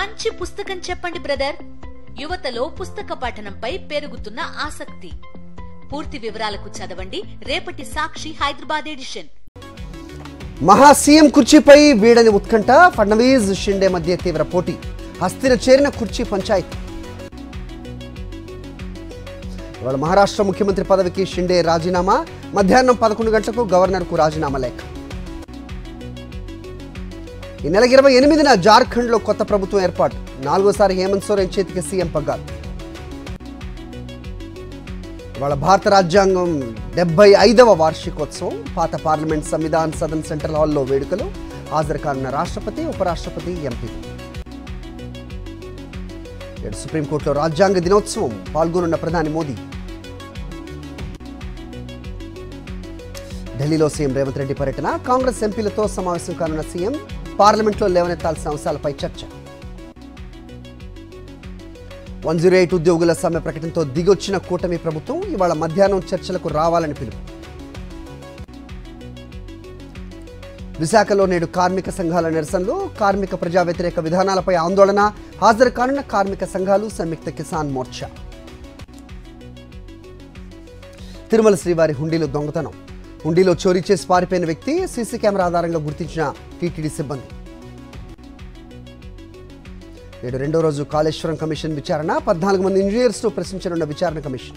మంచి పుస్తకం చెప్పండి బ్రదర్ యువతలో పుస్తక పఠనంపై పెరుగుతున్న ఆసక్తి పూర్తి వివరాలకు చదవండి రేపటి సాక్షి హైదరాబాద్ ఎడిషన్ మహా సీఎం కుర్చీపై వీడని ఉత్కంఠ ఫడ్నవీస్ షిండే మధ్య తీవ్ర పోటీ హస్తిన చేరిన కుర్చీ పంచాయతీ ఇవాళ మహారాష్ట్ర ముఖ్యమంత్రి పదవికి షిండే రాజీనామా మధ్యాహ్నం పదకొండు గంటలకు గవర్నర్కు రాజీనామా లేఖ ఈ నెల ఇరవై ఎనిమిదిన జార్ఖండ్లో కొత్త ప్రభుత్వం ఏర్పాటు నాలుగోసారి హేమంత్ సోరెన్ చేతికి సీఎం పగ్గాలు ఇవాళ భారత రాజ్యాంగం డెబ్బై ఐదవ వార్షికోత్సవం పాత పార్లమెంట్ సంవిధాన్ సదన్ సెంట్రల్ హాల్లో వేడుకలు హాజరు కానున్న రాష్ట్రపతి ఉపరాష్ట్రపతి ఎంపీ నేడు సుప్రీంకోర్టులో రాజ్యాంగ దినోత్సవం పాల్గొనున్న ప్రధాని మోదీ ఢిల్లీలో సీఎం రేవంత్ రెడ్డి పర్యటన కాంగ్రెస్ ఎంపీలతో సమావేశం కానున్న సీఎం పార్లమెంట్లో లేవనెత్తాల్సిన అంశాలపై చర్చ వన్ జీరో ఎయిట్ ఉద్యోగుల సమ్మె ప్రకటనతో దిగొచ్చిన కూటమి ప్రభుత్వం ఇవాళ మధ్యాహ్నం చర్చలకు రావాలని పిలుపు విశాఖలో నేడు కార్మిక సంఘాల నిరసనలు కార్మిక ప్రజా వ్యతిరేక విధానాలపై ఆందోళన హాజరు కానున్న కార్మిక సంఘాలు సంయుక్త కిసాన్ మోర్చా తిరుమల శ్రీవారి హుండీలో దొంగతనం హుండీలో చోరీ చేసి పారిపోయిన వ్యక్తి సీసీ కెమెరా ఆధారంగా గుర్తించిన టీటీడీ సిబ్బంది నేడు రెండో రోజు కాళేశ్వరం కమిషన్ విచారణ పద్నాలుగు మంది ఇంజనీర్స్ను ప్రశ్నించనున్న విచారణ కమిషన్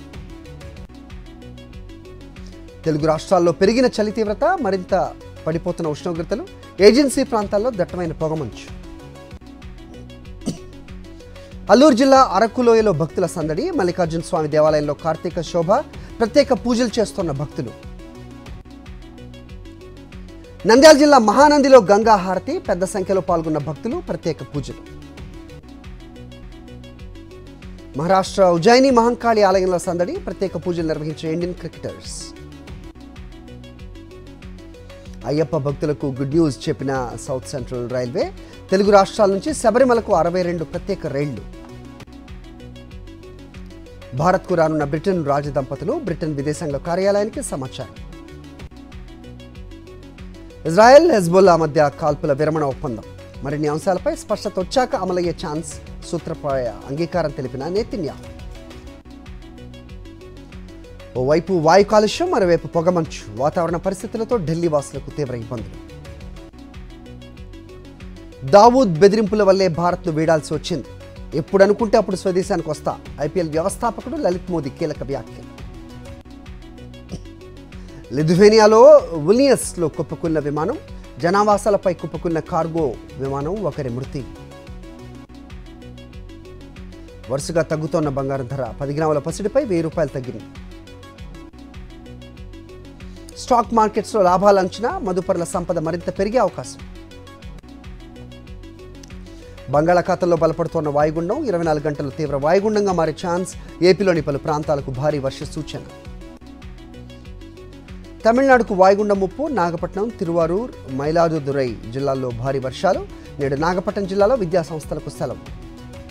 తెలుగు రాష్ట్రాల్లో పెరిగిన చలి తీవ్రత మరింత పడిపోతున్న ఉష్ణోగ్రతలు ఏజెన్సీ ప్రాంతాల్లో దట్టమైన పొగమంచు అల్లూరు జిల్లా అరకులోయలో భక్తుల సందడి మల్లికార్జున స్వామి దేవాలయంలో కార్తీక శోభ ప్రత్యేక పూజలు చేస్తున్న భక్తులు నంద్యాల జిల్లా మహానందిలో గంగా హారతి పెద్ద సంఖ్యలో పాల్గొన్న భక్తులు ప్రత్యేక పూజలు మహారాష్ట్ర ఉజ్జయిని మహంకాళి ఆలయంలో సందడి ప్రత్యేక పూజలు నిర్వహించే ఇండియన్ క్రికెటర్స్ అయ్యప్ప భక్తులకు గుడ్ న్యూస్ చెప్పిన సౌత్ సెంట్రల్ రైల్వే తెలుగు రాష్ట్రాల నుంచి శబరిమలకు అరవై రెండు ప్రత్యేక రైళ్లు భారత్కు రానున్న బ్రిటన్ రాజదంపతులు బ్రిటన్ విదేశాంగ కార్యాలయానికి సమాచారం ఇజ్రాయెల్ హెజ్బుల్లా మధ్య కాల్పుల విరమణ ఒప్పందం మరిన్ని అంశాలపై స్పష్టత వచ్చాక అమలయ్యే ఛాన్స్ సూత్రప్రాయ అంగీకారం తెలిపిన నేతిన్యాహు ఓవైపు వాయు కాలుష్యం మరోవైపు పొగమంచు వాతావరణ పరిస్థితులతో ఢిల్లీ వాసులకు తీవ్ర ఇబ్బందులు దావూద్ బెదిరింపుల వల్లే భారత్ను వీడాల్సి వచ్చింది ఎప్పుడు అనుకుంటే అప్పుడు స్వదేశానికి వస్తా ఐపీఎల్ వ్యవస్థాపకుడు లలిత్ మోదీ కీలక వ్యాఖ్యలు లిథువేనియాలో విలియస్లో కుప్పకున్న విమానం జనావాసాలపై కుప్పకున్న కార్గో విమానం ఒకరి మృతి వరుసగా తగ్గుతోన్న బంగారం ధర పది గ్రాముల పసిడిపై వెయ్యి రూపాయలు తగ్గింది స్టాక్ మార్కెట్స్లో లాభాల అంచనా మదుపరుల సంపద మరింత పెరిగే అవకాశం బంగాళాఖాతంలో బలపడుతోన్న వాయుగుండం ఇరవై నాలుగు గంటలు తీవ్ర వాయుగుండంగా మారే ఛాన్స్ ఏపీలోని పలు ప్రాంతాలకు భారీ వర్ష సూచన తమిళనాడుకు వాయుగుండం ముప్పు నాగపట్నం తిరువారూర్ మైలాదుదురై జిల్లాల్లో భారీ వర్షాలు నేడు నాగపట్నం జిల్లాలో విద్యా సంస్థలకు సెలవు